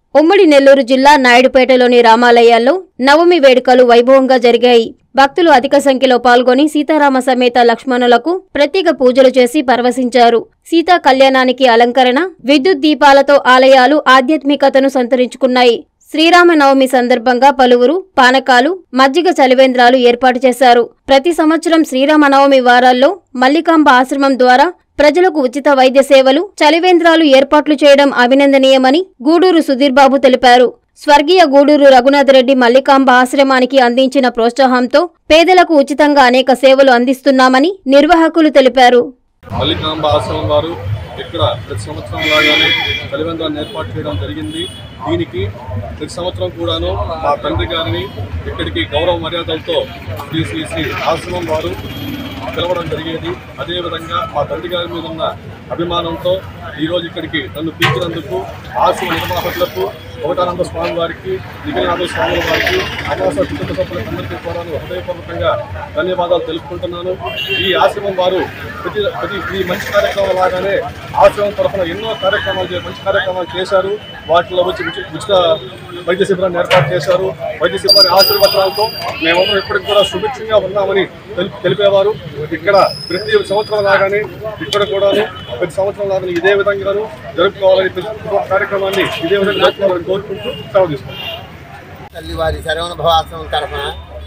ఉమ్మడి నెల్లూరు జిల్లా నాయుడుపేటలోని రామాలయాల్లో నవమి వేడుకలు వైభవంగా జరిగాయి భక్తులు అధిక సంఖ్యలో పాల్గొని సీతారామ సమేత లక్ష్మణులకు ప్రత్యేక పూజలు చేసి పరవశించారు సీతా కళ్యాణానికి అలంకరణ విద్యుత్ దీపాలతో ఆలయాలు ఆధ్యాత్మికతను సంతరించుకున్నాయి శ్రీరామనవమి సందర్భంగా పలువురు పానకాలు మజ్జిగ చలివేంద్రాలు ఏర్పాటు చేశారు ప్రతి సంవత్సరం శ్రీరామనవమి వారాల్లో మల్లికాంబ ఆశ్రమం ద్వారా ప్రజలకు ఉచిత వైద్య సేవలు చలివేంద్రాలు ఏర్పాట్లు చేయడం అభినందనీయమని గూడూరు సుధీర్ బాబు తెలిపారు స్వర్గీయ గూడూరు రఘునాథరెడ్డి మల్లికాంబ ఆశ్రమానికి అందించిన ప్రోత్సాహంతో పేదలకు ఉచితంగా అనేక సేవలు అందిస్తున్నామని నిర్వాహకులు తెలిపారు మల్లికాంబ ఆశ్రమం వారు ఇక్కడ ప్రతి సంవత్సరం లాగానే చలివేంద్రాన్ని ఏర్పాటు చేయడం జరిగింది దీనికి ప్రతి సంవత్సరం కూడాను మా తండ్రి గారిని ఇక్కడికి గౌరవ మర్యాదలతో శ్రీ శ్రీ శ్రీ ఆశ్రమం వారు పిలవడం జరిగేది అదేవిధంగా మా తండ్రి గారి మీద ఉన్న అభిమానంతో ఈరోజు ఇక్కడికి నన్ను పిలిచినందుకు ఆశ్రమ నిర్వాహకులకు కోటానంద స్వామి వారికి దిగనాథ స్వాముల వారికి ఆవాస కుటుంబ సభ్యులకు అందరికీ కూడా హృదయపూర్వకంగా ధన్యవాదాలు తెలుపుకుంటున్నాను ఈ ఆశ్రమం వారు ప్రతి ప్రతి ఈ మంచి కార్యక్రమం లాగానే ఆశ్రమం తరఫున ఎన్నో కార్యక్రమాలు చే- మంచి కార్యక్రమాలు చేశారు వాటిలో వచ్చి ఉచి- ఉచిత వైద్య శిబిరాన్ని ఏర్పాటు చేశారు వైద్య శిబిరాన్ని ఆశీర్వచనాలతో మేమందరం ఇప్పటికి కూడా సుభిక్షంగా ఉన్నామని తెలి- తెలిపేవారు ఇక్కడ ప్రతి సంవత్సరం లాగానే ఇక్కడ కూడాను ప్రతి సంవత్సరం లాగానే ఇదే విధంగాను జరుపుకోవాలని ప్రతి ఒక్క కార్యక్రమాన్ని ఇదే విధంగా జరుపుకోవాలని కోరుకుంటూ సెలవు తీసుకుంటాం తల్లివారి శరవణ భవాశ్రమం తరఫున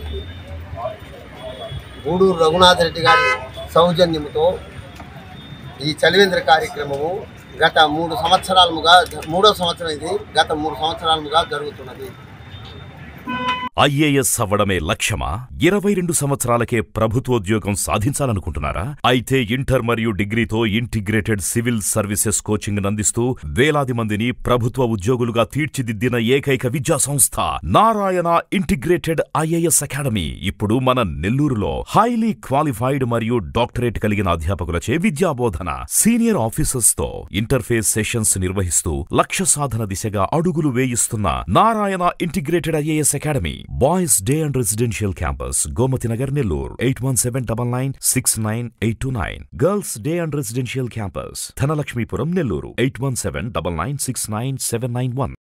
గూడూరు రఘునాథ్ రెడ్డి గారి సౌజన్యముతో ఈ చలివేంద్ర కార్యక్రమము గత మూడు సంవత్సరాలుగా మూడో సంవత్సరం ఇది గత మూడు సంవత్సరాలుగా జరుగుతున్నది ఐఏఎస్ అవ్వడమే లక్ష్యమా ఇరవై రెండు సంవత్సరాలకే ప్రభుత్వోద్యోగం సాధించాలనుకుంటున్నారా అయితే ఇంటర్ మరియు డిగ్రీతో ఇంటిగ్రేటెడ్ సివిల్ సర్వీసెస్ కోచింగ్ అందిస్తూ వేలాది మందిని ప్రభుత్వ ఉద్యోగులుగా తీర్చిదిద్దిన ఏకైక విద్యా సంస్థ నారాయణ ఇంటిగ్రేటెడ్ ఐఏఎస్ అకాడమీ ఇప్పుడు మన నెల్లూరులో హైలీ క్వాలిఫైడ్ మరియు డాక్టరేట్ కలిగిన అధ్యాపకులచే విద్యాబోధన సీనియర్ ఆఫీసర్స్ తో ఇంటర్ఫేస్ సెషన్స్ నిర్వహిస్తూ లక్ష్య సాధన దిశగా అడుగులు వేయిస్తున్న Narayana integrated IAS academy boys day and residential campus Gomathi Nagar Nellore eight one seven double nine six nine eight two nine girls day and residential campus Dhanalakshmipuram Nellore eight one seven double nine six nine seven nine one